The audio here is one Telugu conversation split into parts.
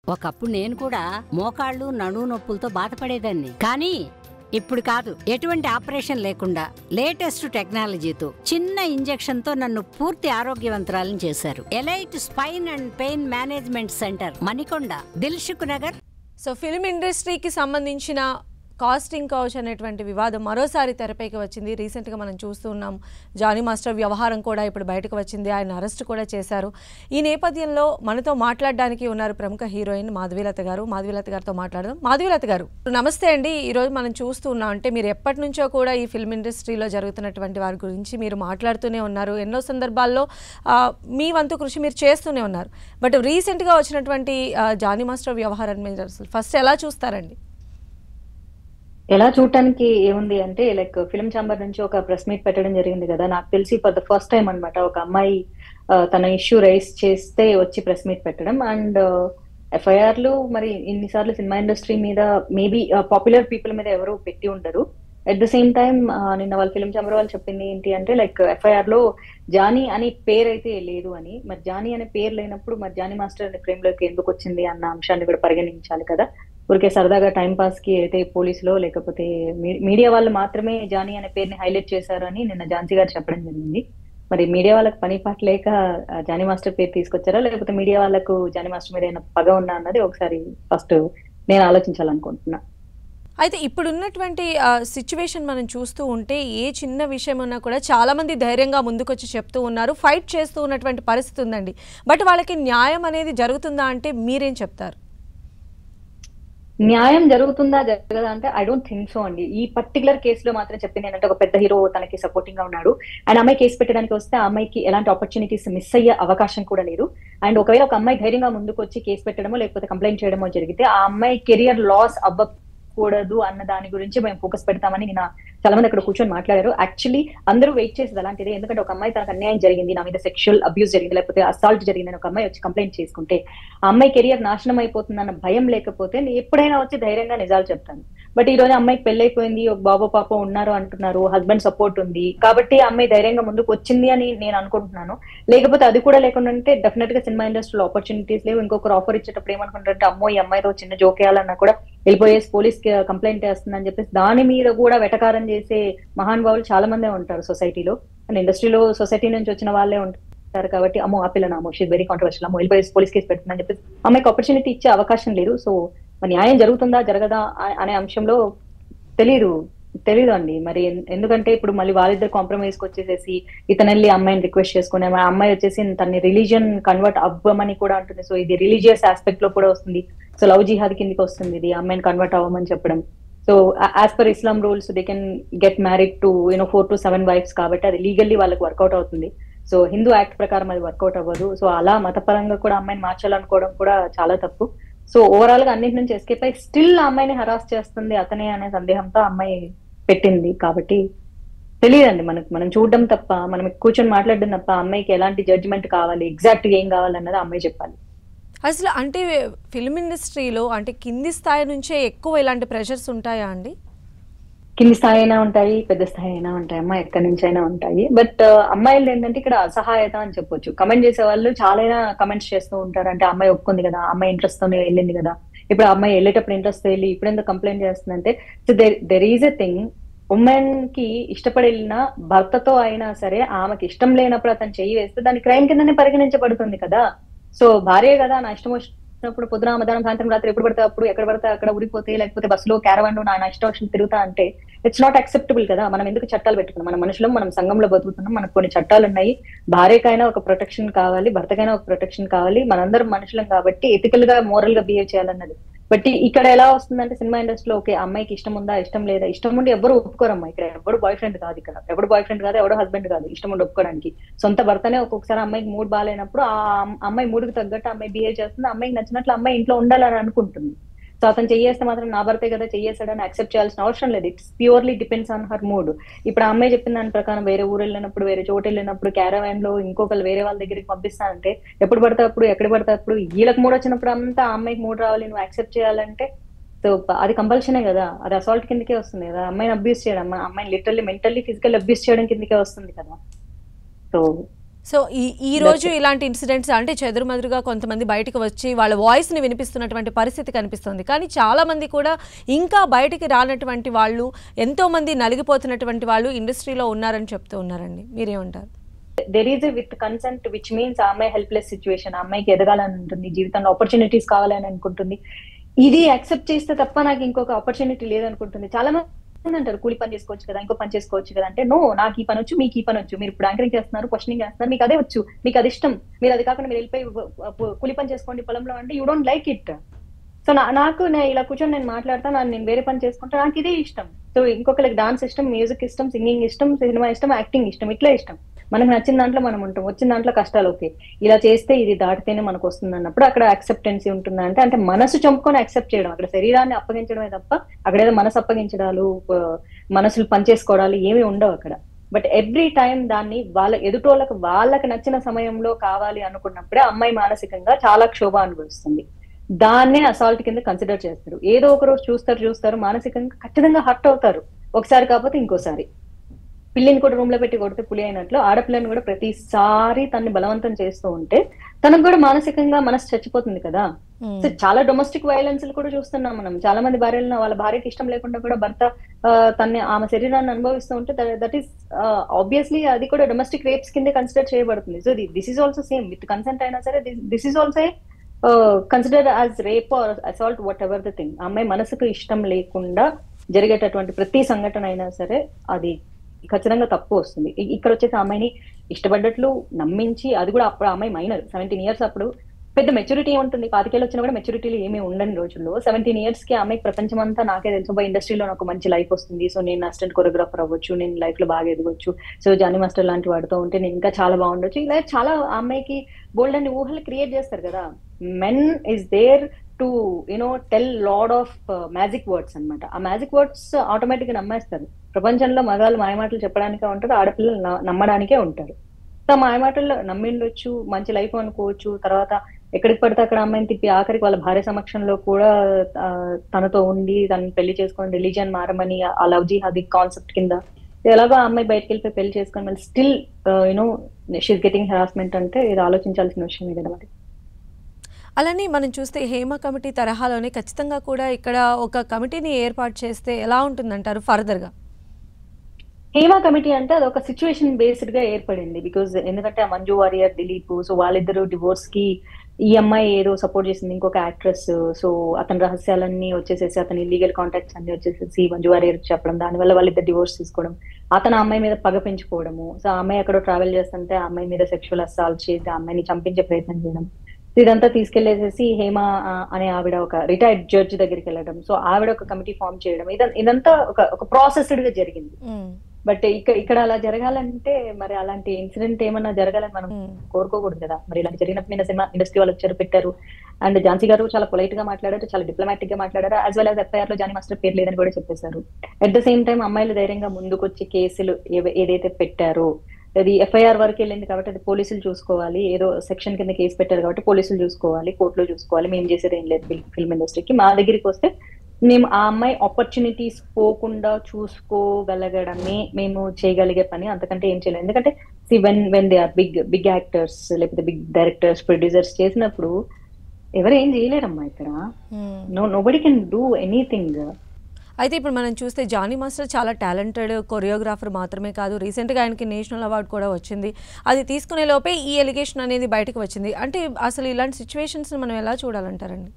ఒకప్పుడు నేను కూడా మోకాళ్ళు నడువు నొప్పులతో బాధపడేదాన్ని కానీ ఇప్పుడు కాదు ఎటువంటి ఆపరేషన్ లేకుండా లేటెస్ట్ టెక్నాలజీతో చిన్న ఇంజెక్షన్ తో నన్ను పూర్తి ఆరోగ్యవంతురాలను చేశారు elite spine and pain management centre Manikonda Dilsukhnagar so film ఇండస్ట్రీకి సంబంధించిన కాస్టింగ్ కౌచ్ అనేటువంటి వివాదం మరోసారి తెరపైకి వచ్చింది రీసెంట్గా మనం చూస్తూ ఉన్నాం జానీ మాస్టర్ వ్యవహారం కూడా ఇప్పుడు బయటకు వచ్చింది ఆయన అరెస్ట్ కూడా చేశారు ఈ నేపథ్యంలో మనతో మాట్లాడడానికి ఉన్నారు ప్రముఖ హీరోయిన్ మాధవీలత గారు మాధవీలత గారితో మాట్లాడదాం మాధవీలత గారు నమస్తే అండి ఈరోజు మనం చూస్తూ ఉన్నాం అంటే మీరు ఎప్పటి నుంచో కూడా ఈ ఫిల్మ్ ఇండస్ట్రీలో జరుగుతున్నటువంటి వారి గురించి మీరు మాట్లాడుతూనే ఉన్నారు ఎన్నో సందర్భాల్లో ఆ, మీ వంతు కృషి మీరు చేస్తూనే ఉన్నారు బట్ రీసెంట్గా వచ్చినటువంటి ఆ, జానీ మాస్టర్ వ్యవహారాన్ని మీరు అసలు ఫస్ట్ ఎలా చూస్తారండి ఎలా చూడటానికి ఏముంది అంటే లైక్ ఫిల్మ్ ఛాంబర్ నుంచి ఒక ప్రెస్ మీట్ పెట్టడం జరిగింది కదా నాకు తెలిసి ఫర్ ద ఫస్ట్ టైం అన్నమాట ఒక అమ్మాయి ఆ, తన ఇష్యూ రైస్ చేస్తే వచ్చి ప్రెస్ మీట్ పెట్టడం అండ్ ఎఫ్ఐఆర్లు మరి ఇన్నిసార్లు సినిమా ఇండస్ట్రీ మీద మేబీ పాపులర్ పీపుల్ మీద ఎవరు పెట్టి ఉండరు అట్ ద సేమ్ టైం నిన్న వాళ్ళ ఫిల్మ్ ఛాంబర్ వాళ్ళు చెప్పింది ఏంటి అంటే లైక్ ఎఫ్ఐఆర్ లో జానీ అని పేరు అయితే లేదు అని మరి జానీ అనే పేరు లేనప్పుడు మరి జానీ మాస్టర్ అనే ఫ్రేమ్ లోకి ఎందుకు వచ్చింది అన్న అంశాన్ని కూడా పరిగణించాలి కదా ఊరికే సరదాగా టైం పాస్ కి అయితే పోలీసులో లేకపోతే మీ- మీడియా వాళ్ళు మాత్రమే జానీ అనే పేరుని హైలైట్ చేశారు అని నిన్న ఝాన్సీ గారు చెప్పడం జరిగింది మరి మీడియా వాళ్ళకి పని పాట లేక ఆ, జానీ మాస్టర్ పేరు తీసుకొచ్చారా లేకపోతే మీడియా వాళ్ళకు జానీ మాస్టర్ మీద ఏమైనా పగ ఉన్నా అన్నది ఒకసారి ఫస్ట్ నేను ఆలోచించాలనుకుంటున్నా అయితే ఇప్పుడున్నటువంటి సిచ్యువేషన్ మనం చూస్తూ ఉంటే ఏ చిన్న విషయం ఉన్నా కూడా చాలా మంది ధైర్యంగా ముందుకొచ్చి చెప్తూ ఉన్నారు ఫైట్ చేస్తూ ఉన్నటువంటి పరిస్థితి ఉందండి బట్ వాళ్ళకి న్యాయం అనేది జరుగుతుందా అంటే మీరేం చెప్తారు న్యాయం జరుగుతుందా జరగదా అంటే ఐ డోంట్ థింక్ సో అండి ఈ పర్టికులర్ కేసులో మాత్రం చెప్పింది ఏంటంటే ఒక పెద్ద హీరో తనకి సపోర్టింగ్ గా ఉన్నాడు అండ్ అమ్మాయి కేసు పెట్టడానికి వస్తే ఆ అమ్మాయికి ఎలాంటి ఆపర్చునిటీస్ మిస్ అయ్యే అవకాశం కూడా లేదు అండ్ ఒకవేళ ఒక అమ్మాయి ధైర్యంగా ముందుకు వచ్చి కేసు పెట్టడమో లేకపోతే కంప్లైంట్ చేయడమో జరిగితే ఆ అమ్మాయి కెరియర్ లాస్ అవ్వకూడదు అన్న దాని గురించి మేము ఫోకస్ పెడతామని నేను చాలా మంది అక్కడ కూర్చొని మాట్లాడారు యాక్చువల్లీ అందరూ వెయిట్ చేసేది అలాంటిది ఎందుకంటే ఒక అమ్మాయి తనకు అన్యాయం జరిగింది నా మీద సెక్షువల్ అబ్యూస్ జరిగింది లేకపోతే అసాల్ట్ జరిగింది అని ఒక అమ్మాయి వచ్చి కంప్లైంట్ చేసుకుంటే ఆ అమ్మాయి కెరియర్ నాశనం అయిపోతుందన్న భయం లేకపోతే నేను ఎప్పుడైనా వచ్చి ధైర్యంగా నిజాలు చెప్తాను బట్ ఈ రోజు అమ్మాయికి పెళ్ళైపోయింది ఒక బాబు పాప ఉన్నారు అంటున్నారు హస్బెండ్ సపోర్ట్ ఉంది కాబట్టి ఆ అమ్మాయి ధైర్యంగా ముందుకు వచ్చింది అని నేను అనుకుంటున్నాను లేకపోతే అది కూడా లేకుండా ఉంటే డెఫినెట్ గా సినిమా ఇండస్ట్రీలో ఆపర్చునిటీస్ లేవు ఇంకొకరు ఆఫర్ ఇచ్చేటప్పుడు ఏమనుకుంటారంటే అమ్మో ఈ అమ్మాయితో చిన్న జోక్ వేయాలన్నా కూడా వెళ్ళిపోయేసి పోలీస్ కి కంప్లైంట్ చేస్తుందని చెప్పేసి దాని మీద కూడా వెటకారం చేసే మహానుభావులు చాలా మందే ఉంటారు సొసైటీలో అండ్ ఇండస్ట్రీలో సొసైటీ నుంచి వచ్చిన వాళ్ళే ఉంటారు కాబట్టి అమ్మో ఆ పిల్ల నామో షీస్ వెరీ కాంట్రవర్షియల్ అమ్మో వెళ్ళిపోయేసి పోలీస్ కేసు పెడుతుందని చెప్పేసి అమ్మాయికి ఆపర్చునిటీ ఇచ్చే అవకాశం లేదు సో మరి న్యాయం జరుగుతుందా జరగదా అ- అనే అంశంలో తెలీదు తెలీదు అండి మరి ఎన్- ఎందుకంటే ఇప్పుడు మళ్ళీ వాళ్ళిద్దరు కాంప్రమైజ్ కి వచ్చేసేసి ఇతను వెళ్ళి అమ్మాయిని రిక్వెస్ట్ చేసుకునే ఆ అమ్మాయి వచ్చేసి తన రిలీజియన్ కన్వర్ట్ అవ్వమని కూడా అంటుంది సో ఇది రిలీజియస్ ఆస్పెక్ట్ లో కూడా వస్తుంది సో లవ్ జిహాద్ కిందకి వస్తుంది ఇది అమ్మాయిని కన్వర్ట్ అవ్వమని చెప్పడం so as per Islam rules they can get married to you know four to seven wives కాబట్టి అది లీగల్లీ వాళ్ళకి వర్కౌట్ అవుతుంది సో హిందూ యాక్ట్ ప్రకారం అది వర్కౌట్ అవ్వదు సో అలా మతపరంగా కూడా అమ్మాయిని మార్చాలనుకోవడం కూడా చాలా తప్పు సో ఓవరాల్ గా అన్నిటి నుంచి ఎస్కేప్ అయి స్టిల్ అమ్మాయిని హరాస్ చేస్తుంది అతనే అనే సందేహంతో అమ్మాయి పెట్టింది కాబట్టి తెలియదండి మనకు మనం చూడడం తప్ప మనం కూర్చొని మాట్లాడడం తప్ప అమ్మాయికి ఎలాంటి జడ్జిమెంట్ కావాలి ఎగ్జాక్ట్ గా ఏం కావాలన్నది ఆ అమ్మాయి చెప్పాలి అసలు అంటే ఫిల్మ్ ఇండస్ట్రీలో అంటే కింది స్థాయి నుంచే ఎక్కువ ఇలాంటి ప్రెషర్స్ ఉంటాయా అండి కింది స్థాయి అయినా ఉంటాయి పెద్ద స్థాయి అయినా ఉంటాయి అమ్మాయి ఎక్కడి నుంచి అయినా ఉంటాయి బట్ అమ్మాయిలు ఏంటంటే ఇక్కడ అసహాయత అని చెప్పొచ్చు కమెంట్ చేసే వాళ్ళు చాలా కమెంట్స్ చేస్తూ ఉంటారు అంటే అమ్మాయి ఒప్పుకుంది కదా అమ్మాయి ఇంట్రెస్ట్ తోనే వెళ్ళింది కదా ఇప్పుడు ఆ అమ్మాయి వెళ్ళేటప్పుడు ఇంట్రెస్ట్ వెళ్ళి ఇప్పుడు ఎందుకు కంప్లైంట్ చేస్తుందంటే so there is a thing women కి ఇష్టపడి వెళ్ళిన భర్తతో అయినా సరే ఆమెకి ఇష్టం లేనప్పుడు అతను చెయ్యి వేస్తే దాని క్రైమ్ కిందనే పరిగణించబడుతుంది కదా సో భార్య కదా నా ఇష్టం వచ్చినప్పుడు పొద్దున మధ్యాహ్నం సాయంత్రం రాత్రి ఎప్పుడు పడితే అప్పుడు ఎక్కడ పడితే అక్కడ ఉరిపోతే లేకపోతే బస్సులో క్యారవాన్ నా నా ఇష్టం వచ్చిన తిరుగుతా అంటే ఇట్స్ నాట్ అక్సెప్టబుల్ కదా మనం ఎందుకు చట్టాలు పెట్టుకున్నాం మన మనుషులం మనం సంఘంలో బతుకుతున్నాం మనకు కొన్ని చట్టాలు ఉన్నాయి భార్యకైనా ఒక ప్రొటెక్షన్ కావాలి భర్తకైనా ఒక ప్రొటెక్షన్ కావాలి మనందరం మనుషులం కాబట్టి ఎథికల్ గా మోరల్ గా బిహేవ్ చేయాలన్నది బట్ ఇక్కడ ఎలా వస్తుందంటే సినిమా ఇండస్ట్రీలో ఓకే అమ్మాయికి ఇష్టం ఉందా ఇష్టం లేదా ఇష్టం ఉండి ఎవరు ఒప్పుకోరమ్మా ఇక్కడ ఎవరు బాయ్ ఫ్రెండ్ కాదు ఇక్కడ ఎవడు బాయ్ ఫ్రెండ్ కాదు ఎవడో హస్బెండ్ కాదు ఇష్టం ఉండి ఒప్పుకోవడానికి సొంత భర్తనే ఒక్కొక్కసారి అమ్మాయికి మూడ్ బాగాలేనప్పుడు ఆ అమ్- అమ్మాయి మూడుకి తగ్గట్టు అమ్మాయి బిహేవ్ చేస్తుంది అమ్మాయికి నచ్చినట్లు అమ్మాయి ఇంట్లో ఉండాలని అనుకుంటుంది సో అతను చెయ్యేస్తే మాత్రం నా భర్తే కదా చెయ్యేస్తాడని యాక్సెప్ట్ చేయాల్సిన అవసరం లేదు it's purely depends on her mood ఇప్పుడు ఆ అమ్మాయి చెప్పిన దాని ప్రకారం వేరే ఊరు వెళ్ళినప్పుడు వేరే చోటు వెళ్ళినప్పుడు క్యారవాన్ లో ఇంకొకరు వేరే వాళ్ళ దగ్గరికి పంపిస్తానంటే ఎప్పుడు పడితే అప్పుడు ఎక్కడ పడితే అప్పుడు వీళ్ళకి మూడు వచ్చినప్పుడు అంతా ఆ అమ్మాయికి మూడు రావాలి నువ్వు యాక్సెప్ట్ చేయాలంటే సో అది కంపల్షనే కదా అది అసాల్ట్ కిందకే వస్తుంది కదా అమ్మాయిని అబ్యూస్ చేయడం అమ్మాయి- అమ్మాయిని లిటరల్లీ మెంటల్లీ ఫిజికల్ అబ్యూస్ చేయడం కిందకే వస్తుంది కదా సో సో ఈ ఈ రోజు ఇలాంటి ఇన్సిడెంట్స్ అంటే చెదురుమదురుగా కొంతమంది బయటకు వచ్చి వాళ్ళ వాయిస్ ని వినిపిస్తున్నటువంటి పరిస్థితి కనిపిస్తుంది కానీ చాలా మంది కూడా ఇంకా బయటికి రానటువంటి వాళ్ళు ఎంతో మంది నలిగిపోతున్నటువంటి వాళ్ళు ఇండస్ట్రీలో ఉన్నారని చెప్తూ ఉన్నారండి మీరేమంటారు there is with consent which means ఆ అమ్మాయి హెల్ప్లెస్ సిచ్యువేషన్ ఆ అమ్మాయికి ఎదగాలని ఉంటుంది జీవితంలో ఆపర్చునిటీస్ కావాలని అనుకుంటుంది ఇది యాక్సెప్ట్ చేస్తే తప్ప నాకు ఇంకొక ఆపర్చునిటీ లేదనుకుంటుంది చాలా మంది అంటారు కూలి పని చేసుకోవచ్చు కదా ఇంకో పని చేసుకోవచ్చు కదా అంటే నో నాకు ఈ పని వచ్చు మీకు ఈ పని వచ్చు మీరు ఇప్పుడు యాంకరింగ్ చేస్తున్నారు క్వశ్చనింగ్ చేస్తున్నారు మీకు అదే వచ్చు మీకు అది ఇష్టం మీరు అది కాకుండా మీరు వెళ్ళిపోయి వ- కూలి పని చేసుకోండి పొలంలో అంటే you don't like it so నాకు నేను ఇలా కూర్చొని నేను మాట్లాడతాను నేను వేరే పని చేసుకుంటా నాకు ఇదే ఇష్టం సో ఇంకొకరికి డాన్స్ ఇష్టం మ్యూజిక్ ఇష్టం సింగింగ్ ఇష్టం సినిమా ఇష్టం యాక్టింగ్ ఇష్టం ఇట్లా ఇష్టం మనకు నచ్చిన దాంట్లో మనం ఉంటాం వచ్చిన దాంట్లో కష్టాలు ఓకే ఇలా చేస్తే ఇది దాటితేనే మనకు వస్తుంది అన్నప్పుడు అక్కడ యాక్సెప్టెన్సీ ఉంటుంది అంటే అంటే మనసు చంపుకొని యాక్సెప్ట్ చేయడం అక్కడ శరీరాన్ని అప్పగించడమే తప్ప అక్కడ ఏదో మనసు అప్పగించడాలు ఆ, మనసులు పనిచేసుకోవడాలు ఏమీ ఉండవు అక్కడ బట్ ఎవ్రీ టైం దాన్ని వాళ్ళ ఎదుటోళ్ళకి వాళ్ళకి నచ్చిన సమయంలో కావాలి అనుకున్నప్పుడే అమ్మాయి మానసికంగా చాలా క్షోభ అనుభవిస్తుంది దాన్నే అసాల్ట్ కింద కన్సిడర్ చేస్తారు ఏదో ఒక రోజు చూస్తారు చూస్తారు మానసికంగా ఖచ్చితంగా హర్ట్ అవుతారు ఒకసారి కాకపోతే ఇంకోసారి పిల్లిని కూడా రూమ్ లో పెట్టి కొడితే పులి అయినట్లు ఆడపిల్లని కూడా ప్రతిసారి తన్ని బలవంతం చేస్తూ ఉంటే తనకు కూడా మానసికంగా మనసు చచ్చిపోతుంది కదా మ్మ్. సో చాలా డొమెస్టిక్ వైలెన్స్ కూడా చూస్తున్నాం మనం చాలా మంది భార్యలను వాళ్ళ భార్యకి ఇష్టం లేకుండా కూడా భర్త ఆ, తన్ని ఆమె శరీరాన్ని అనుభవిస్తూ ఉంటే దట్ ఈస్ ఆబ్వియస్లీ అది కూడా డొమెస్టిక్ రేప్స్ కింద కన్సిడర్ చేయబడుతుంది so this is also same with consent అయినా సరే this is also consider as rape or assault whatever the thing అమ్మాయి మనసుకు ఇష్టం లేకుండా జరిగేటటువంటి ప్రతి సంఘటన అయినా సరే అది ఖచ్చితంగా తప్పు వస్తుంది ఇ- ఇక్కడ వచ్చేసి ఆ అమ్మాయిని ఇష్టపడ్డట్లు నమ్మించి అది కూడా అప్పుడు ఆ అమ్మాయి మైనర్ సెవెంటీన్ ఇయర్స్ అప్పుడు పెద్ద మెచ్యూరిటీ ఉంటుంది పాతికేళ్ళు వచ్చినా కూడా మెచ్యూరిటీలు ఏమీ ఉండని రోజుల్లో సెవెంటీన్ ఇయర్స్ కి ఆమె ప్రపంచం అంతా నాకే తెలుసు బా ఇండస్ట్రీలో నాకు మంచి లైఫ్ వస్తుంది సో నేను అసిస్టెంట్ కొరియోగ్రాఫర్ అవ్వచ్చు నేను లైఫ్ లో బాగా ఎదగొచ్చు సో జానీ మాస్టర్ లాంటి వాడితో ఉంటే నేను ఇంకా చాలా బాగుండొచ్చు ఇలా చాలా ఆ అమ్మాయికి బోల్డ్ అన్ని ఊహలు క్రియేట్ చేస్తారు కదా men is there to you know tell lot of magic words అన్నమాట ఆ మ్యాజిక్ వర్డ్స్ ఆటోమేటిక్ గా నమ్మేస్తారు ప్రపంచంలో మగాళ్ళు మాయమాటలు చెప్పడానికే ఉంటారు ఆడపిల్లలు న- నమ్మడానికే ఉంటారు సో ఆ మాయమాటల్లో నమ్మిండొచ్చు మంచి లైఫ్ అనుకోవచ్చు తర్వాత ఎక్కడికి పడితే అక్కడ అమ్మాయిని తిప్పి ఆఖరికి వాళ్ళ భార్య సమక్షంలో కూడా ఆ, తనతో ఉండి తనని పెళ్లి చేసుకొని రిలీజియన్ మారమని ఆ లవ్ జిహాదీ కాన్సెప్ట్ కింద ఎలాగో ఆ అమ్మాయి బయటకు వెళ్ళిపోయి పెళ్లి చేసుకొని మళ్ళీ still you know she's getting harassment అంటే ఇది ఆలోచించాల్సిన విషయం కదా మరి అలానే మనం చూస్తే హేమ కమిటీ తరహాలోనే ఖచ్చితంగా కూడా ఇక్కడ ఒక కమిటీని ఏర్పాటు చేస్తే ఎలా ఉంటుందంటారు ఫర్దర్గా హేమా కమిటీ అంటే అది ఒక సిచ్యువేషన్ బేస్డ్ గా ఏర్పడింది బికాజ్ ఎందుకంటే ఆ మంజు వారియర్ దిలీప్ సో వాళ్ళిద్దరు డివోర్స్ కి ఈ అమ్మాయి ఏదో సపోర్ట్ చేసింది ఇంకొక యాక్ట్రెస్ సో అతని రహస్యాలన్నీ వచ్చేసేసి అతని లీగల్ కాంటాక్ట్స్ అన్ని వచ్చేసేసి మంజు వారియర్ చెప్పడం దానివల్ల వాళ్ళిద్దరు డివోర్స్ తీసుకోవడం అతను ఆ అమ్మాయి మీద పగ పెంచుకోవడము సో ఆ అమ్మాయి ఎక్కడో ట్రావెల్ చేస్తుంటే ఆ అమ్మాయి మీద సెక్షువల్ అసాల్ట్ చేసి ఆ అమ్మాయిని చంపించే ప్రయత్నం చేయడం ఇదంతా తీసుకెళ్లేసేసి హేమ ఆ, అనే ఆవిడ ఒక రిటైర్డ్ జడ్జ్ దగ్గరికి వెళ్ళడం సో ఆవిడ ఒక కమిటీ ఫామ్ చేయడం ఇదంతా ఇదంతా ఒక ఒక ప్రాసెస్డ్ గా జరిగింది బట్ ఇక్కడ ఇక్కడ అలా జరగాలంటే మరి అలాంటి ఇన్సిడెంట్ ఏమన్నా జరగాలని మనం కోరుకోకూడదు కదా మరి ఇలాంటి జరిగినప్పుడు నిన్న సినిమా ఇండస్ట్రీ వాళ్ళు వచ్చారు పెట్టారు అండ్ ఝాన్సీ గారు చాలా పొలైట్ గా మాట్లాడారు చాలా డిప్లొమాటిక్ గా మాట్లాడారు యాజ్ వెల్ యాజ్ ఎఫ్ఐఆర్ లో జానీ మాస్టర్ పేరు లేదని కూడా చెప్పేశారు అట్ ద సేమ్ టైం అమ్మాయిలు ధైర్యంగా ముందుకొచ్చి కేసులు ఏవ- ఏదైతే పెట్టారో అది ఎఫ్ఐఆర్ వరకు వెళ్ళింది కాబట్టి అది పోలీసులు చూసుకోవాలి ఏదో సెక్షన్ కింద కేసు పెట్టారు కాబట్టి పోలీసులు చూసుకోవాలి కోర్టులో చూసుకోవాలి మేము చేసేది ఏం లేదు ఫిల్మ్ ఇండస్ట్రీకి మా దగ్గరికి వస్తే మేము ఆ అమ్మాయి ఆపర్చునిటీస్ పోకుండా చూసుకోగలగడమే మేము చేయగలిగే పని అంతకంటే ఏం చేయలేదు ఎందుకంటే see when when they are big big actors లేకపోతే బిగ్ డైరెక్టర్స్ ప్రొడ్యూసర్స్ చేసినప్పుడు ఎవరు ఏం చేయలేరమ్మా ఇక్కడ no nobody can do anything అయితే ఇప్పుడు మనం చూస్తే జానీ మాస్టర్ చాలా టాలెంటెడ్ కొరియోగ్రాఫర్ మాత్రమే కాదు రీసెంట్గా ఆయనకి నేషనల్ అవార్డు కూడా వచ్చింది అది తీసుకునే లోపే ఈ ఎలిగేషన్ అనేది బయటకు వచ్చింది అంటే అసలు ఇలాంటి సిచ్యువేషన్స్ మనం ఎలా చూడాలంటారండి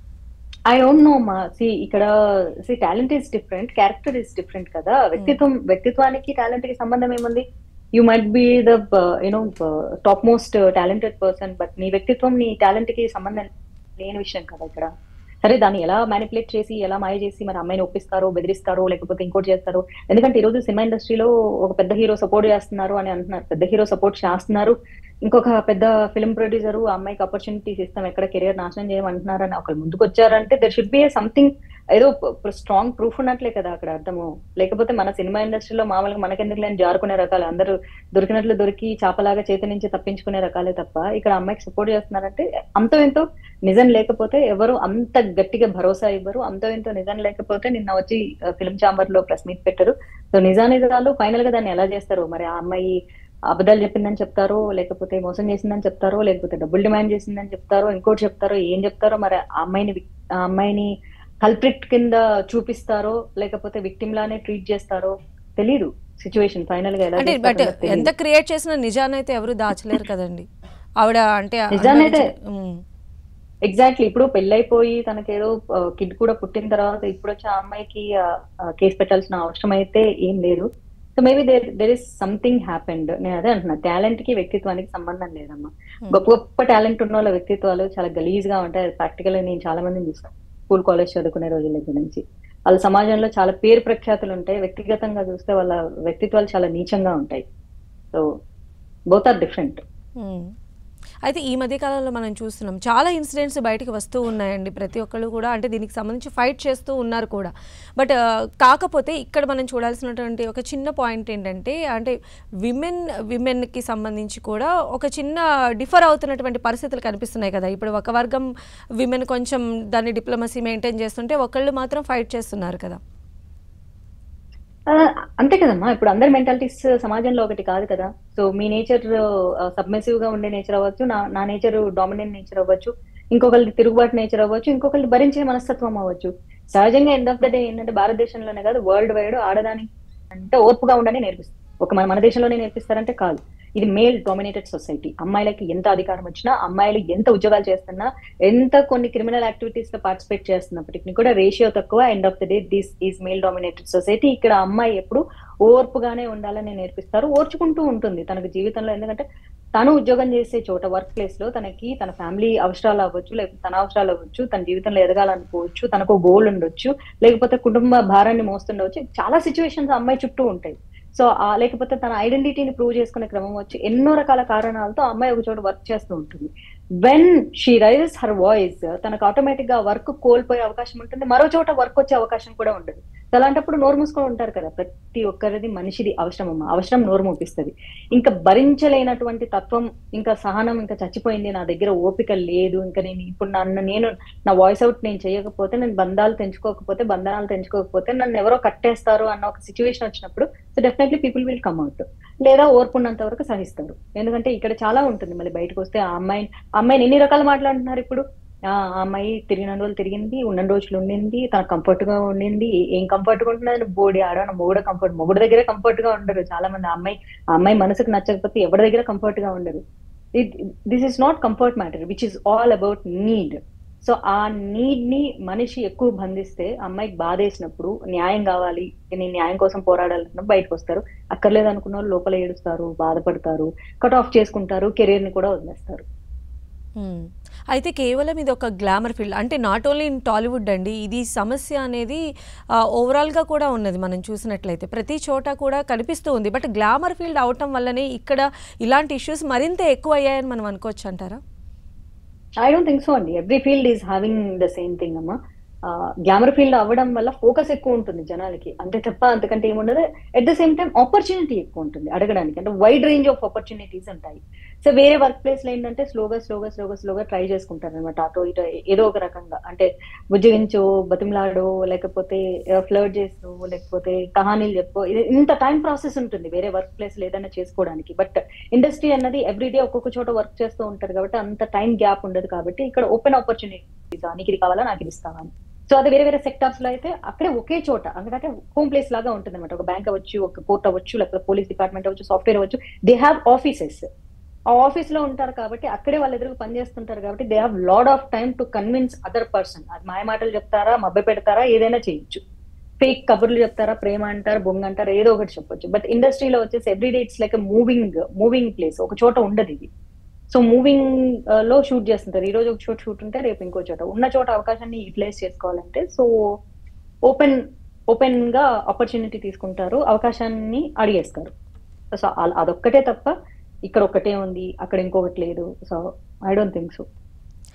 ఐ డోంట్ నో మా సి ఇక్కడ see talent is different character is different కదా వ్యక్తిత్వం వ్యక్తిత్వానికి టాలెంట్ కి సంబంధం ఏముంది you might be the you know top most talented person but నీ వ్యక్తిత్వం నీ టాలెంట్ కి సంబంధం లేని విషయం కదా ఇక్కడ సరే దాన్ని ఎలా మ్యానిపులేట్ చేసి ఎలా మాయ చేసి మరి అమ్మాయిని ఒప్పిస్తారో బెదిరిస్తారో లేకపోతే ఇంకోటి చేస్తారో ఎందుకంటే ఈ రోజు సినిమా ఇండస్ట్రీలో ఒక పెద్ద హీరో సపోర్ట్ చేస్తున్నారు అని అంటున్నారు పెద్ద హీరో సపోర్ట్ చేస్తున్నారు ఇంకొక పెద్ద ఫిల్మ్ ప్రొడ్యూసర్ ఆ అమ్మాయికి ఆపర్చునిటీస్ ఇస్తాం ఎక్కడ కెరియర్ నాశనం చేయమంటున్నారని ఒకళ్ళు ముందుకు వచ్చారంటే దర్ షుడ్ బి సంథింగ్ ఏదో స్ట్రాంగ్ ప్రూఫ్ ఉన్నట్లే కదా అక్కడ అర్థము లేకపోతే మన సినిమా ఇండస్ట్రీలో మామూలుగా మనకెందుకు లేని జారుకునే రకాలు అందరూ దొరికినట్లు దొరికి చాపలాగా చేతి నుంచి తప్పించుకునే రకాలే తప్ప ఇక్కడ అమ్మాయికి సపోర్ట్ చేస్తున్నారంటే అంతో ఎంతో నిజం లేకపోతే ఎవరు అంత గట్టిగా భరోసా ఇవ్వరు అంతో ఎంతో నిజం లేకపోతే నిన్న వచ్చి ఫిల్మ్ ఛాంబర్ లో ప్రెస్ మీట్ పెట్టారు సో నిజానిజాలు ఫైనల్ గా దాన్ని ఎలా చేస్తారు మరి ఆ అమ్మాయి అబద్ధాలు చెప్పిందని చెప్తారో లేకపోతే మోసం చేసిందని చెప్తారో లేకపోతే డబ్బులు డిమాండ్ చేసిందని చెప్తారో ఇంకోటి చెప్తారో ఏం చెప్తారో మరి ఆ అమ్మాయిని విక్- ఆ అమ్మాయిని కల్ప్రిట్ కింద చూపిస్తారో లేకపోతే విక్టిమ్ లానే ట్రీట్ చేస్తారో తెలీదు సిచ్యువేషన్ ఫైనల్ గా ఎలా అంటే చేస్తారో బట్ నాకు తెలీదు. ఎంత క్రియేట్ చేసినా నిజానైతే ఎవరు దాచలేరు కదండి ఆవిడ అంటే నిజానైతే- అనుభవించిన- ఉమ్. ఎగ్జాక్ట్లీ ఇప్పుడు పెళ్ళైపోయి తనకేదో కిడ్ కూడా పుట్టిన తర్వాత ఇప్పుడు వచ్చి ఆ అమ్మాయికి కేసు పెట్టాల్సిన అవసరం అయితే ఏం లేదు so maybe there there is something happened నేను అదే అంటున్నా టాలెంట్ కి వ్యక్తిత్వానికి సంబంధం లేదమ్మా గొప్ప గొప్ప టాలెంట్ ఉన్న వాళ్ళ వ్యక్తిత్వాలు చాలా గలీజ్ గా ఉంటాయి ప్రాక్టికల్ నేను చాలా మందిని చూస్తాను స్కూల్ కాలేజ్ చదువుకునే రోజుల దగ్గర నుంచి వాళ్ళ సమాజంలో చాలా పేరు ప్రఖ్యాతులు ఉంటాయి వ్యక్తిగతంగా చూస్తే వాళ్ళ వ్యక్తిత్వాలు చాలా నీచంగా ఉంటాయి సో బోత్ ఆర్ డిఫరెంట్ మ్మ్. అయితే ఈ మధ్య కాలంలో మనం చూస్తున్నాం చాలా ఇన్సిడెంట్స్ బయటకు వస్తూ ఉన్నాయండి ప్రతి ఒక్కళ్ళు కూడా అంటే దీనికి సంబంధించి ఫైట్ చేస్తూ ఉన్నారు కూడా బట్ కాకపోతే ఇక్కడ మనం చూడాల్సినటువంటి ఒక చిన్న పాయింట్ ఏంటంటే అంటే విమెన్ విమెన్కి సంబంధించి కూడా ఒక చిన్న డిఫర్ అవుతున్నటువంటి పరిస్థితులు కనిపిస్తున్నాయి కదా ఇప్పుడు ఒక వర్గం విమెన్ కొంచెం దాన్ని డిప్లొమసీ మెయింటైన్ చేస్తుంటే ఒకళ్ళు మాత్రం ఫైట్ చేస్తున్నారు కదా ఆ, అంతే కదమ్మా ఇప్పుడు అందరి మెంటాలిటీస్ సమాజంలో ఒకటి కాదు కదా సో మీ నేచర్ సబ్మెసివ్ గా ఉండే నేచర్ అవ్వచ్చు నా నా నేచర్ డామినెంట్ నేచర్ అవ్వచ్చు ఇంకొకరిది తిరుగుబాటు నేచర్ అవ్వచ్చు ఇంకొకరిది భరించే మనస్తత్వం అవ్వచ్చు సహజంగా ఎండ్ ఆఫ్ ద డే ఏంటంటే భారతదేశంలోనే కాదు వరల్డ్ వైడ్ ఆడదానికి అంటే ఓర్పుగా ఉండని నేర్పిస్తారు ఒక మన మన దేశంలోనే నేర్పిస్తారంటే కాదు ఇది మేల్ డామినేటెడ్ సొసైటీ అమ్మాయిలకి ఎంత అధికారం వచ్చినా అమ్మాయిలు ఎంత ఉద్యోగాలు చేస్తున్నా ఎంత కొన్ని క్రిమినల్ యాక్టివిటీస్ లో పార్టిసిపేట్ చేస్తున్నప్పటికీ కూడా రేషియో తక్కువ end of the day this is male dominated society ఇక్కడ అమ్మాయి ఎప్పుడు ఓర్పుగానే ఉండాలని నేర్పిస్తారు ఓర్చుకుంటూ ఉంటుంది తనకు జీవితంలో ఎందుకంటే తను ఉద్యోగం చేసే చోట వర్క్ ప్లేస్ లో తనకి తన ఫ్యామిలీ అవసరాలు అవ్వచ్చు లేకపోతే తన అవసరాలు అవ్వచ్చు తన జీవితంలో ఎదగాలనుకోవచ్చు తనకు గోల్ ఉండొచ్చు లేకపోతే కుటుంబ భారాన్ని మోస్తుండవచ్చు చాలా సిచ్యువేషన్స్ అమ్మాయి చుట్టూ ఉంటాయి సో ఆ లేకపోతే తన ఐడెంటిటీని ప్రూవ్ చేసుకునే క్రమం వచ్చి ఎన్నో రకాల కారణాలతో ఆ అమ్మాయి ఒక చోట వర్క్ చేస్తూ ఉంటుంది when she raises her voice తనకు ఆటోమేటిక్ గా వర్క్ కోల్పోయే అవకాశం ఉంటుంది మరో చోట వర్క్ వచ్చే అవకాశం కూడా ఉండదు సో అలాంటప్పుడు నోరు మూసుకొని ఉంటారు కదా ప్రతి ఒక్కరిది మనిషిది అవసరం అమ్మ అవసరం నోరు మూపిస్తుంది ఇంకా భరించలేనటువంటి తత్వం ఇంకా సహనం ఇంకా చచ్చిపోయింది నా దగ్గర ఓపిక లేదు ఇంకా నేను ఇప్పుడు నన్ను నేను నా వాయిస్ అవుట్ నేను చేయకపోతే నేను బంధాలు తెంచుకోకపోతే బంధనాలు తెంచుకోకపోతే నన్ను ఎవరో కట్టేస్తారు అన్న ఒక సిచ్యువేషన్ వచ్చినప్పుడు so definitely people will come out లేదా ఓర్పున్నంత వరకు సహిస్తారు ఎందుకంటే ఇక్కడ చాలా ఉంటుంది మళ్ళీ బయటకు వస్తే ఆ అమ్మాయి ఆ అమ్మాయిని ఎన్ని రకాలు మాట్లాడుతున్నారు ఇప్పుడు ఆ ఆ అమ్మాయి తిరిగిన రోజులు తిరిగింది ఉన్న రోజులు ఉండింది తన కంఫర్ట్ గా ఉండింది ఏ- ఏం కంఫర్ట్ గా ఉంటున్నది బోడి ఆడ మొగుడు కంఫర్ట్ మొగుడు దగ్గర కంఫర్ట్ గా ఉండరు చాలా మంది ఆ అమ్మాయి ఆ అమ్మాయి మనసుకు నచ్చకపోతే ఎవరి దగ్గర కంఫర్ట్ గా ఉండరు this is not comfort matter which is all about need so ఆ నీడ్ ని మనిషి ఎక్కువ బంధిస్తే అమ్మాయికి బాధేసినప్పుడు న్యాయం కావాలి నేను న్యాయం కోసం పోరాడాలన్నప్పుడు బయటకు వస్తారు అక్కర్లేదు అనుకున్న వాళ్ళు లోపల ఏడుస్తారు బాధపడతారు కట్ ఆఫ్ చేసుకుంటారు కెరీర్ ని కూడా వదిలేస్తారు మ్మ్. అయితే కేవలం ఇది ఒక గ్లామర్ ఫీల్డ్ అంటే నాట్ ఓన్లీ ఇన్ టాలీవుడ్ అండి ఇది సమస్య అనేది ఆ, ఓవరాల్గా కూడా ఉన్నది మనం చూసినట్లయితే ప్రతి చోట కూడా కనిపిస్తూ ఉంది బట్ గ్లామర్ ఫీల్డ్ అవటం వల్లనే ఇక్కడ ఇలాంటి ఇష్యూస్ మరింత ఎక్కువ అయ్యాయని మనం అనుకోవచ్చు అంటారా ఐ డోంట్ థింక్ సో అండి every field is having the same thing అమ్మా గ్లామర్ ఫీల్డ్ అవ్వడం వల్ల ఫోకస్ ఎక్కువ ఉంటుంది జనాలకి అంతే తప్ప అంతకంటే ఏముండదు at the same time opportunity ఎక్కువ ఉంటుంది అడగడానికి అంటే వైడ్ రేంజ్ ఆఫ్ ఆపర్చునిటీస్ ఉంటాయి సో వేరే వర్క్ ప్లేస్ లో ఏంటంటే స్లోగా స్లోగా స్లోగా స్లోగా ట్రై చేసుకుంటారు అనమాట అటో ఇటో ఏదో ఒక రకంగా అంటే బుజ్జగించో బతిమలాడో లేకపోతే ఫ్లర్ట్ చేసో లేకపోతే కహానీలు చెప్పో ఇది ఇంత టైం ప్రాసెస్ ఉంటుంది వేరే వర్క్ ప్లేస్ లో ఏదైనా చేసుకోవడానికి బట్ ఇండస్ట్రీ అన్నది ఎవ్రీడే ఒక్కొక్క చోట వర్క్ చేస్తూ ఉంటారు కాబట్టి అంత టైం గ్యాప్ ఉండదు కాబట్టి ఇక్కడ ఓపెన్ ఆపర్చునిటీస్ నీకు ఇది కావాలా నాకు ఇది ఇస్తావని సో అది వేరే వేరే సెక్టార్స్ లో అయితే అక్కడే ఒకే చోట ఎందుకంటే హోమ్ ప్లేస్ లాగా ఉంటుంది అనమాట ఒక బ్యాంక్ అవ్వచ్చు ఒక కోర్ట్ అవ్వచ్చు లేకపోతే పోలీస్ డిపార్ట్మెంట్ అవ్వచ్చు సాఫ్ట్వేర్ అవ్వచ్చు దే హ్యావ్ ఆఫీసెస్ ఆ ఆఫీస్ లో ఉంటారు కాబట్టి అక్కడే వాళ్ళ ఎదురు పనిచేస్తుంటారు కాబట్టి they have lot of time to convince other person అది మాయ మాటలు చెప్తారా మభ్య పెడతారా ఏదైనా చేయొచ్చు ఫేక్ కబుర్లు చెప్తారా ప్రేమ అంటారు బొంగ అంటారు ఏదో ఒకటి చెప్పొచ్చు బట్ ఇండస్ట్రీలో వచ్చేసి everyday it's like moving moving place ఒక చోట ఉండదు ఇది సో మూవింగ్ లో షూట్ చేస్తుంటారు ఈ రోజు ఒక చోట షూట్ ఉంటే రేపు ఇంకో చోట ఉన్న చోట అవకాశాన్ని యూటిలైజ్ చేసుకోవాలంటే సో ఓపెన్ ఓపెన్ గా ఆపర్చునిటీ తీసుకుంటారు అవకాశాన్ని అడిగేస్తారు సో అల- అదొక్కటే తప్ప ఇక్కడ ఒక్కటే ఉంది అక్కడ ఇంకొకటి లేదు so I don't think so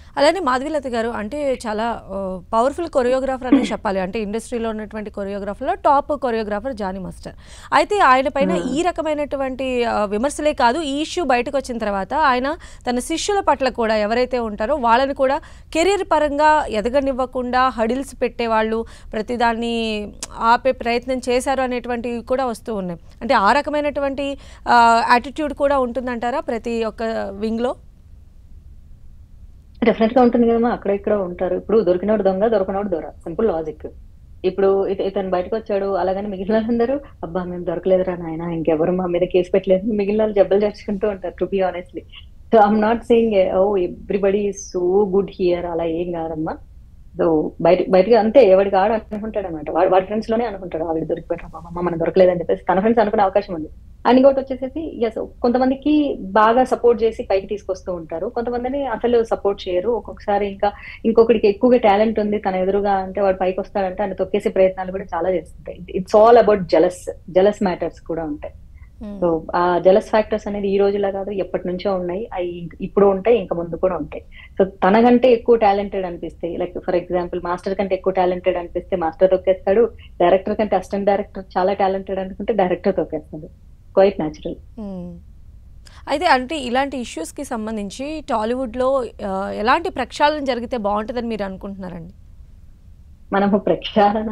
అలానే మాధవిలత గారు అంటే చాలా పవర్ఫుల్ కొరియోగ్రాఫర్ అనే చెప్పాలి అంటే ఇండస్ట్రీలో ఉన్నటువంటి కొరియోగ్రాఫర్లో టాప్ కొరియోగ్రాఫర్ జానీ మాస్టర్ అయితే ఆయన పైన ఈ రకమైనటువంటి ఆ, విమర్శలే కాదు ఈ ఇష్యూ బయటకు వచ్చిన తర్వాత ఆయన తన శిష్యుల పట్ల కూడా ఎవరైతే ఉంటారో వాళ్ళని కూడా కెరీర్ పరంగా ఎదగనివ్వకుండా హడిల్స్ పెట్టేవాళ్ళు ప్రతిదాన్ని ఆపే ప్రయత్నం చేశారు అనేటువంటివి కూడా వస్తూ ఉన్నాయి అంటే ఆ రకమైనటువంటి యాటిట్యూడ్ కూడా ఉంటుందంటారా ప్రతి ఒక్క వింగ్లో డెఫినెట్ గా ఉంటుంది కదమ్మా అక్కడ ఇక్కడ ఉంటారు ఇప్పుడు దొరికినోడు దొంగ దొరకనోడు దొర సింపుల్ లాజిక్ ఇప్పుడు ఇత- ఇతను బయటకు వచ్చాడు అలాగని మిగిలిన వాళ్ళందరూ అబ్బా మేము దొరకలేదురా నాయన ఇంకెవరు మా మీద కేసు పెట్టలేదు మిగిలిన వాళ్ళు జబ్బలు తెచ్చుకుంటూ ఉంటారు to be honestly so I'm not saying oh everybody so good here అలా ఏం కాదమ్మా సో బయట బయటకి అంతే ఎవడికి ఆడు అనుకుంటాడు అనమాట వాడు వాడి ఫ్రెండ్స్ లోనే అనుకుంటాడు ఆవిడ దొరికిపోయారు అమ్మ మనం దొరకలేదని చెప్పేసి తన ఫ్రెండ్స్ అనుకునే అవకాశం ఉంది అండ్ ఇంకోటి వచ్చేసేసి ఎస్ కొంతమందికి బాగా సపోర్ట్ చేసి పైకి తీసుకొస్తూ ఉంటారు కొంతమందిని అసలు సపోర్ట్ చేయరు ఒక్కొక్కసారి ఇంకా ఇంకొకటికి ఎక్కువగా టాలెంట్ ఉంది తన ఎదురుగా అంటే వాడు పైకి వస్తాడంటే ఆయన తొక్కేసే ప్రయత్నాలు కూడా చాలా చేస్తుంటాయి it's all about jealous jealous matters కూడా ఉంటాయి సో ఆ జలస్ ఫ్యాక్టర్స్ అనేది ఈ రోజులా కాదు ఎప్పటి నుంచో ఉన్నాయి అవి ఇప్పుడు ఉంటాయి ఇంకా ముందు కూడా ఉంటాయి సో తనకంటే ఎక్కువ టాలెంటెడ్ అనిపిస్తే లైక్ ఫర్ ఎగ్జాంపుల్ మాస్టర్ కంటే ఎక్కువ టాలెంటెడ్ అనిపిస్తే మాస్టర్ తొక్కేస్తాడు డైరెక్టర్ కంటే అసిస్టెంట్ డైరెక్టర్ చాలా టాలెంటెడ్ అనుకుంటే డైరెక్టర్ తొక్కేస్తాడు క్వైట్ న్యాచురల్ మ్మ్. అయితే అంటే ఇలాంటి ఇష్యూస్కి సంబంధించి టాలీవుడ్లో ఆ, ఎలాంటి ప్రక్షాళన జరిగితే బాగుంటుందని మీరు అనుకుంటున్నారండి మనము ప్రక్షాళన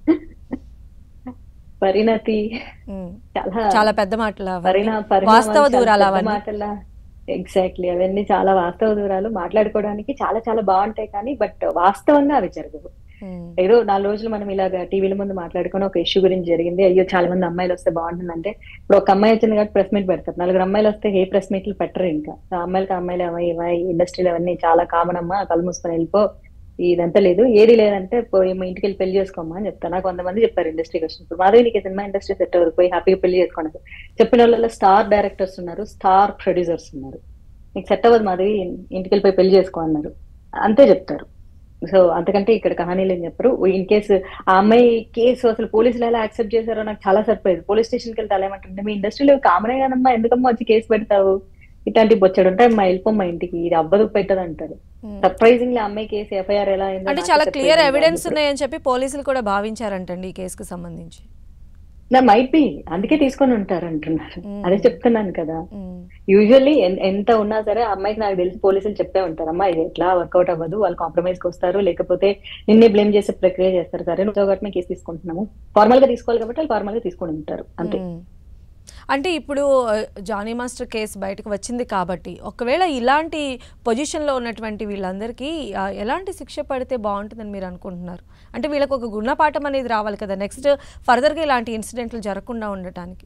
పరిణతి మ్మ్. చాలా చాలా పెద్ద మాటలు అవన్నీ. పరిణా పరిణామాలు వాస్తవ చాలా దూరాలు పెద్ద అవన్నీ మాటలా ఎగ్జాక్ట్లీ అవన్నీ చాలా వాస్తవ దూరాలు మాట్లాడుకోవడానికి చాలా చాలా బాగుంటాయి కానీ బట్ వాస్తవంగా అవి జరగవు మ్మ్. ఏదో నాలుగు రోజులు మనం ఇలాగ టీవీల ముందు మాట్లాడుకుని ఒక ఇష్యూ గురించి జరిగింది అయ్యో చాలా మంది అమ్మాయిలు వస్తే బాగుంటుందంటే ఇప్పుడు ఒక అమ్మాయి వచ్చింది కాబట్టి ప్రెస్ మీట్ పెడతారు నలుగురు అమ్మాయిలు వస్తే ఏ ప్రెస్ మీట్లు పెట్టరు ఇంకా ఆ అమ్మాయిలకి అమ్మాయిలు అమ్మాయి ఇవ్వాలి ఇండస్ట్రీలో అవన్నీ చాలా కామన్ అమ్మా కళ్ళు మూసుకొని వెళ్ళిపో ఇదంతా లేదు ఏది లేదంటే పోయి మా ఇంటికి వెళ్ళి పెళ్లి చేసుకోమ్మా అని చెప్తాను నాకు కొంతమంది చెప్పారు ఇండస్ట్రీకి వచ్చినప్పుడు మాధవి నీకు సినిమా ఇండస్ట్రీ సెట్ అవ్వదు పోయి హ్యాపీగా పెళ్లి చేసుకోండి చెప్పిన వాళ్ళలో స్టార్ డైరెక్టర్స్ ఉన్నారు స్టార్ ప్రొడ్యూసర్స్ ఉన్నారు నీకు సెట్ అవ్వదు మాధవి ఇంటికి వెళ్ళిపోయి పెళ్లి చేసుకో అన్నారు అంతే చెప్తారు సో అంతకంటే ఇక్కడ కహానీలు ఏం చెప్పరు ఇన్ కేసు ఆ అమ్మాయి కేసు అసలు పోలీసులు ఎలా యాక్సెప్ట్ చేశారో నాకు చాలా సర్ప్రైజ్ పోలీస్ స్టేషన్కి వెళ్తే అలా ఏమంటుంటే మీ ఇండస్ట్రీలో కామనే కదమ్మా ఎందుకమ్మా వచ్చి కేసు పెడతావు ఇట్లాంటి బొచ్చడు ఉంటాయి అమ్మా వెళ్ళిపోమ్మా ఇంటికి ఇది అవ్వదు పెట్టదు అంటారు మ్మ్. సర్ప్రైజింగ్లీ అమ్మాయి కేసు ఎఫ్ఐఆర్ ఎలా అయిందో అంటే నాకే చాలా surprising క్లియర్ గా ఉంది ఎవిడెన్స్ ఇప్పుడు. ఉన్నాయని చెప్పి పోలీసులు కూడా భావించారంటండి ఈ కేసుకు సంబంధించి నా మైట్ బి అందుకే తీసుకొని ఉంటారు అంటున్నారు మ్మ్. అదే చెప్తున్నాను కదా మ్మ్. యూజువల్లీ ఎంత ఉన్నా సరే ఆ అమ్మాయికి నాకు తెలిసి పోలీసులు చెప్పే ఉంటారు అమ్మా ఇది ఎట్లా వర్కౌట్ అవ్వదు వాళ్ళు కాంప్రమైజ్ కి వస్తారు లేకపోతే నిన్నే బ్లేమ్ చేసే ప్రక్రియ చేస్తారు సరే నువ్వు కాబట్టి మేము కేసు తీసుకుంటున్నాము ఫార్మల్ గా తీసుకోవాలి కాబట్టి వాళ్ళు ఫార్మల్ గా తీసుకొని ఉంటారు అంతే మ్మ్. అంటే ఇప్పుడు ఆ, జానీ మాస్టర్ కేసు బయటకు వచ్చింది కాబట్టి ఒకవేళ ఇలాంటి పొజిషన్లో ఉన్నటువంటి వీళ్ళందరికీ ఆ, ఎలాంటి శిక్ష పడితే బాగుంటుందని మీరు అనుకుంటున్నారు అంటే వీళ్ళకి ఒక గుణపాఠం అనేది రావాలి కదా నెక్స్ట్ ఫర్దర్గా ఇలాంటి ఇన్సిడెంట్లు జరగకుండా ఉండటానికి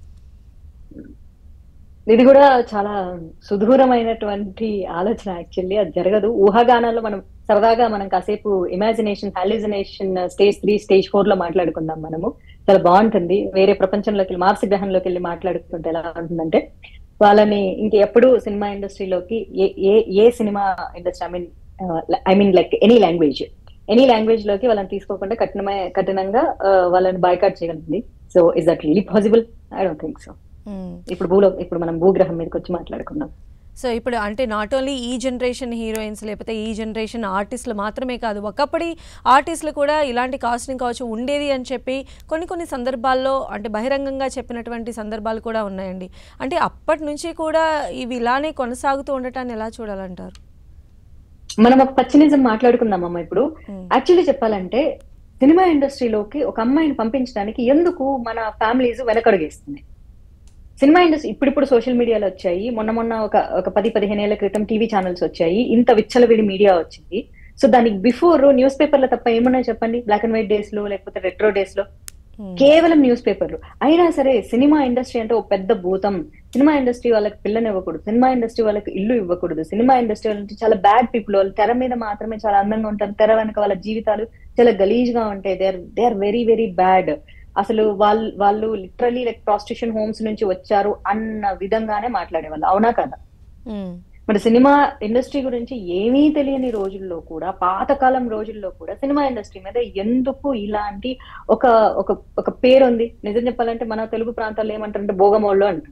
ఇది కూడా చాలా సుదూరమైనటువంటి ఆలోచన యాక్చువల్లీ అది జరగదు ఊహాగానాల్లో మనం సరదాగా మనం కాసేపు imagination hallucination stage three stage four లో మాట్లాడుకుందాం మనము చాలా బాగుంటుంది వేరే ప్రపంచంలోకి వెళ్ళి మార్స్ గ్రహంలోకి వెళ్ళి మాట్లాడుకుంటే ఎలా ఉంటుందంటే వాళ్ళని ఇంక ఎప్పుడు సినిమా ఇండస్ట్రీలోకి ఏ ఏ ఏ cinema industry I mean I mean like any language any language లోకి వాళ్ళని తీసుకోకుండా కఠినమైన కఠినంగా ఆ, వాళ్ళని బాయ్కాట్ చేయగలుగుతుంది so is that really possible I don't think so మ్మ్. ఇప్పుడు భూలో ఇప్పుడు మనం భూగ్రహం మీదకి వచ్చి మాట్లాడుకుందాం సో ఇప్పుడు అంటే నాట్ ఓన్లీ ఈ జనరేషన్ హీరోయిన్స్ లేకపోతే ఈ జనరేషన్ ఆర్టిస్టులు మాత్రమే కాదు ఒకప్పటి ఆర్టిస్టులు కూడా ఇలాంటి కాస్టింగ్ కావచ్చు ఉండేది అని చెప్పి కొన్ని కొన్ని సందర్భాల్లో అంటే బహిరంగంగా చెప్పినటువంటి సందర్భాలు కూడా ఉన్నాయండి అంటే అప్పటి నుంచి కూడా ఇవి ఇలానే కొనసాగుతూ ఉండటాన్ని ఎలా చూడాలంటారు మనం ఒక పచ్చినిజం మాట్లాడుకుందాం అమ్మ ఇప్పుడు Hmm. యాక్చువల్లీ చెప్పాలంటే సినిమా ఇండస్ట్రీలోకి ఒక అమ్మాయిని పంపించడానికి ఎందుకు మన ఫ్యామిలీస్ వెనకడుగేస్తున్నాయి సినిమా ఇండస్ట్రీ ఇప్పుడిప్పుడు సోషల్ మీడియాలో వచ్చాయి మొన్న మొన్న ఒక ఒక పది పదిహేను ఏళ్ల క్రితం టీవీ ఛానల్స్ వచ్చాయి ఇంత విచ్చలవిడి మీడియా వచ్చింది సో దానికి బిఫోర్ న్యూస్ పేపర్లో తప్ప ఏమున్నాయి చెప్పండి బ్లాక్ అండ్ వైట్ డేస్ లో లేకపోతే రెట్రో డేస్ లో కేవలం న్యూస్ పేపర్లు అయినా సరే సినిమా ఇండస్ట్రీ అంటే ఒక పెద్ద భూతం సినిమా ఇండస్ట్రీ వాళ్ళకి పిల్లని ఇవ్వకూడదు సినిమా ఇండస్ట్రీ వాళ్ళకి ఇల్లు ఇవ్వకూడదు సినిమా ఇండస్ట్రీ వాళ్ళంటే చాలా బ్యాడ్ పీపుల్ వాళ్ళు తెర మీద మాత్రమే చాలా అందంగా ఉంటారు తెర వెనక వాళ్ళ జీవితాలు చాలా గలీజ్ గా ఉంటాయి they are they are very very bad అసలు వాళ్ళు వాళ్ళు లిటరలీ లైక్ ప్రాస్టిట్యూషన్ హోమ్స్ నుంచి వచ్చారు అన్న విధంగానే మాట్లాడేవాళ్ళు అవునా కదా మ్మ్. మరి సినిమా ఇండస్ట్రీ గురించి ఏమీ తెలియని రోజుల్లో కూడా పాతకాలం రోజుల్లో కూడా సినిమా ఇండస్ట్రీ మీద ఎందుకు ఇలాంటి ఒక ఒక ఒక పేరు ఉంది నిజం చెప్పాలంటే మన తెలుగు ప్రాంతాల్లో ఏమంటారంటే భోగమోళ్ళు అంటారు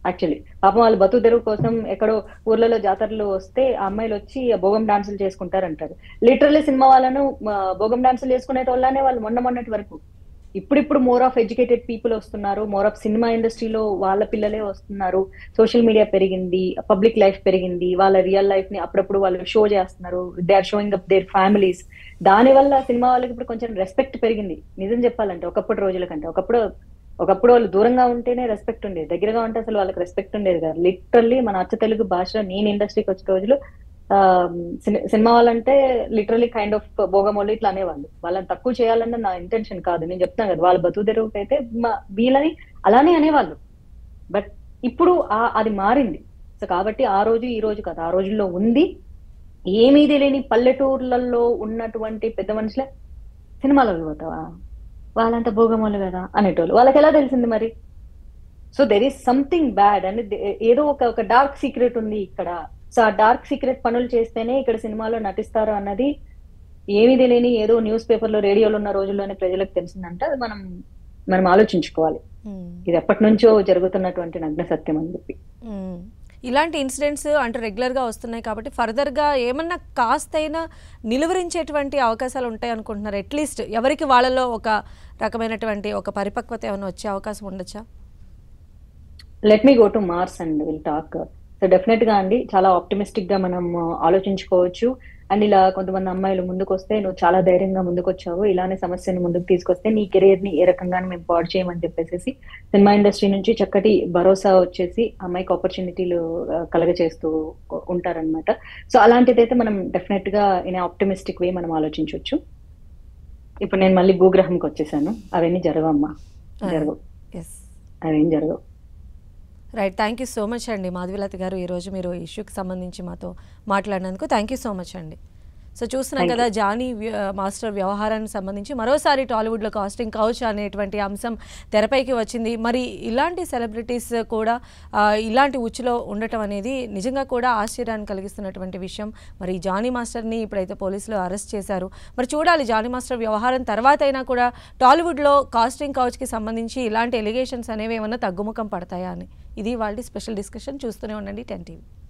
యాక్చువల్లీ పాపం వాళ్ళు బతుకు తెరువు కోసం ఎక్కడో ఊర్లలో జాతరలు వస్తే ఆ అమ్మాయిలు వచ్చి ఆ భోగం డాన్సులు చేసుకుంటారు అంటారు లిటరల్లీ సినిమా వాళ్ళను ఆ, భోగం డాన్సులు చేసుకునే వాళ్ళనే వాళ్ళు మొన్న మొన్నటి వరకు ఇప్పుడిప్పుడు మోర్ ఆఫ్ ఎడ్యుకేటెడ్ పీపుల్ వస్తున్నారు మోర్ ఆఫ్ సినిమా ఇండస్ట్రీలో వాళ్ళ పిల్లలే వస్తున్నారు సోషల్ మీడియా పెరిగింది పబ్లిక్ లైఫ్ పెరిగింది వాళ్ళ రియల్ లైఫ్ ని అప్పుడప్పుడు వాళ్ళు షో చేస్తున్నారు they are showing up there families దాని వల్ల సినిమా వాళ్ళకి ఇప్పుడు కొంచెం రెస్పెక్ట్ పెరిగింది నిజం చెప్పాలంటే ఒకప్పుడు రోజుల కంటే ఒకప్పుడు ఒకప్పుడు వాళ్ళు దూరంగా ఉంటేనే రెస్పెక్ట్ ఉండేది దగ్గరగా ఉంటే అసలు వాళ్ళకి రెస్పెక్ట్ ఉండేది కాదు లిటరల్లీ మన అచ్చ తెలుగు భాషలో నేను ఇండస్ట్రీకి వచ్చిన రోజులు ఆ, సిని- సినిమా వాళ్ళంటే లిటరలీ కైండ్ ఆఫ్ భోగమోళ్ళు ఇట్లా అనేవాళ్ళు వాళ్ళని తక్కువ చేయాలన్న నా ఇంటెన్షన్ కాదు నేను చెప్తాను కదా వాళ్ళ బతుకు తెరువుకి అయితే మా- వీళ్ళని అలానే అనేవాళ్ళు బట్ ఇప్పుడు ఆ- అది మారింది సో కాబట్టి ఆ రోజు ఈ రోజు కాదు ఆ రోజుల్లో ఉంది ఏమీ తెలియని పల్లెటూర్లలో ఉన్నటువంటి పెద్ద మనుషులే సినిమాలోకి పోతావా వాళ్ళంతా భోగమోళ్ళు కదా అనేటోళ్ళు వాళ్ళకి ఎలా తెలిసింది మరి so there is something bad and ఏదో ఒక ఒక డార్క్ సీక్రెట్ ఉంది ఇక్కడ సో ఆ డార్క్ సీక్రెట్ పనులు చేస్తేనే ఇక్కడ సినిమాలో నటిస్తారు అన్నది ఏమీ తెలియని ఏదో న్యూస్ పేపర్లో రేడియోలో ఉన్న రోజుల్లోనే ప్రజలకు తెలిసిందంటే అది మనం మనం ఆలోచించుకోవాలి మ్మ్. ఇది ఎప్పటి నుంచో జరుగుతున్నటువంటి నగ్న సత్యం అని చెప్పి మ్మ్. ఇలాంటి ఇన్సిడెంట్స్ అంటే రెగ్యులర్గా వస్తున్నాయి కాబట్టి ఫర్దర్గా ఏమన్నా కాస్తైనా నిలువరించేటువంటి అవకాశాలు ఉంటాయి అనుకుంటున్నారు అట్లీస్ట్ ఎవరికి వాళ్ళలో ఒక రకమైనటువంటి ఒక పరిపక్వత ఏమైనా వచ్చే అవకాశం ఉండొచ్చా let me go to Mars and will talk so definite గా అండి చాలా ఆప్టిమిస్టిక్ గా మనం uh, ఆలోచించుకోవచ్చు అండ్ ఇలా కొంతమంది అమ్మాయిలు ముందుకు వస్తే నువ్వు చాలా ధైర్యంగా ముందుకు వచ్చావు ఇలానే సమస్యను ముందుకు తీసుకొస్తే నీ కెరీర్ ని ఏ రకంగానే మేము పాడు చేయమని చెప్పేసి సినిమా ఇండస్ట్రీ నుంచి చక్కటి భరోసా వచ్చేసి అమ్మాయికి ఆపర్చునిటీలు కలగ చేస్తూ ఉంటారనమాట సో అలాంటిదైతే మనం డెఫినెట్ గా ఇన్ ఆప్టిమిస్టిక్ వే మనం ఆలోచించవచ్చు ఇప్పుడు నేను మళ్ళీ భూగ్రహంకి వచ్చేసాను అవన్నీ జరగవమ్మా జరగవు ఎస్ అవేం జరగవు right thank you so much అండి మాధవిలత గారు ఈరోజు మీరు ఈ ఇష్యూకి సంబంధించి మాతో మాట్లాడినందుకు థ్యాంక్ యూ సో మచ్ అండి సో చూస్తున్నాం Thank కదా జానీ వ్య- మాస్టర్ వ్యవహారానికి సంబంధించి మరోసారి టాలీవుడ్లో కాస్టింగ్ కౌచ్ అనేటువంటి అంశం తెరపైకి వచ్చింది మరి ఇలాంటి సెలబ్రిటీస్ కూడా ఆ, ఇలాంటి ఉచ్చులో ఉండటం అనేది నిజంగా కూడా ఆశ్చర్యాన్ని కలిగిస్తున్నటువంటి విషయం మరి ఈ జానీ మాస్టర్ని ఇప్పుడైతే పోలీసులు అరెస్ట్ చేశారు మరి చూడాలి జానీ మాస్టర్ వ్యవహారం తర్వాత అయినా కూడా టాలీవుడ్లో కాస్టింగ్ కౌచ్కి సంబంధించి ఇలాంటి ఎలిగేషన్స్ అనేవి ఏమైనా తగ్గుముఖం పడతాయా అని ఇది వాళ్ళ స్పెషల్ డిస్కషన్ చూస్తూనే ఉండండి టెన్ టీవీ